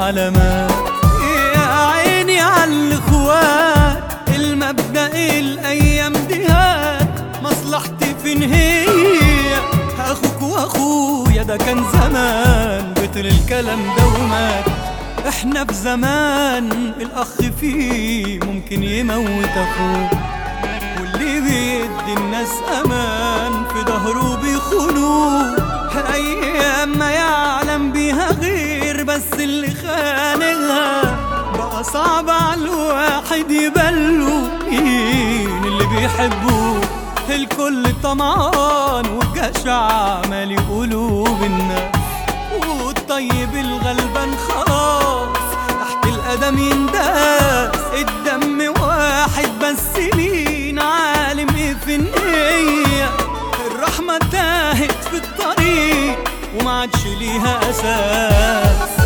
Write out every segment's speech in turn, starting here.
علامات يا عيني على الاخوات المبدأ الايام دي هات مصلحتي فين هي اخوك واخويا ده كان زمان بطل الكلام ده ومات احنا في زمان الاخ فيه ممكن يموت اخوه واللي بيدي الناس امان في ظهره بيخونوه ايام ما يعلم بيها غير بس اللي خانقها بقى صعب على الواحد يبلو مين اللي بيحبوه الكل طمعان والجشع مالي قلوب الناس والطيب الغلبان خلاص تحت القدم ينداس الدم واحد بس مين عالم ايه في النية الرحمة تاهت في الطريق وما عادش ليها اساس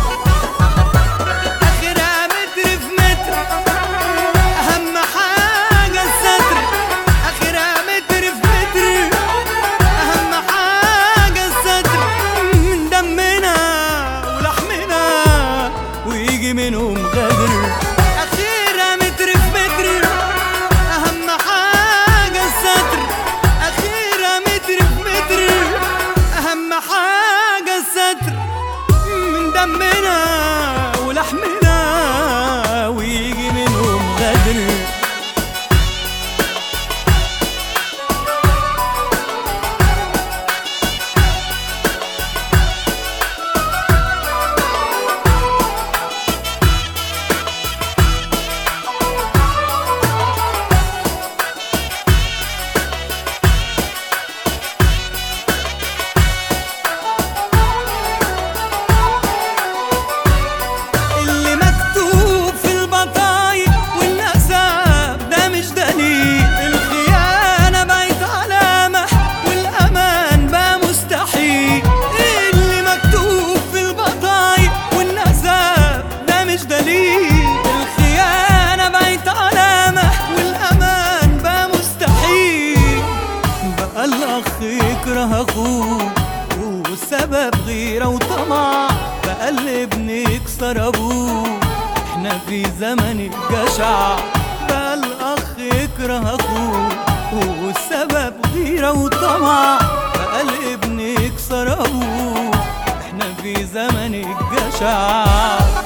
آخرها متر في متر أهم حاجة الستر آخرها متر في متر أهم حاجة الستر من دمنا ولحمنا ويجي منهم غدر أخيرا متر في متر أهم حاجة الستر أخيرا متر في متر أهم حاجة الستر من دمنا ولحمنا ويجي منهم غدر اللي مكتوب في البطايق والنسب ده مش دليل الخيانة بقت علامة والأمان بقى مستحيل اللي مكتوب في البطايق والنسب ده مش دليل الخيانة بقت علامة والأمان بقى مستحيل بقى الأخ يكره أخوه والسبب غيرة وطمع بقى الابن يكسر أبوه احنا في زمن الجشع بقى الأخ يكره أخوه والسبب غيرة وطمع بقى الابن يكسر أبوه احنا في زمن الجشع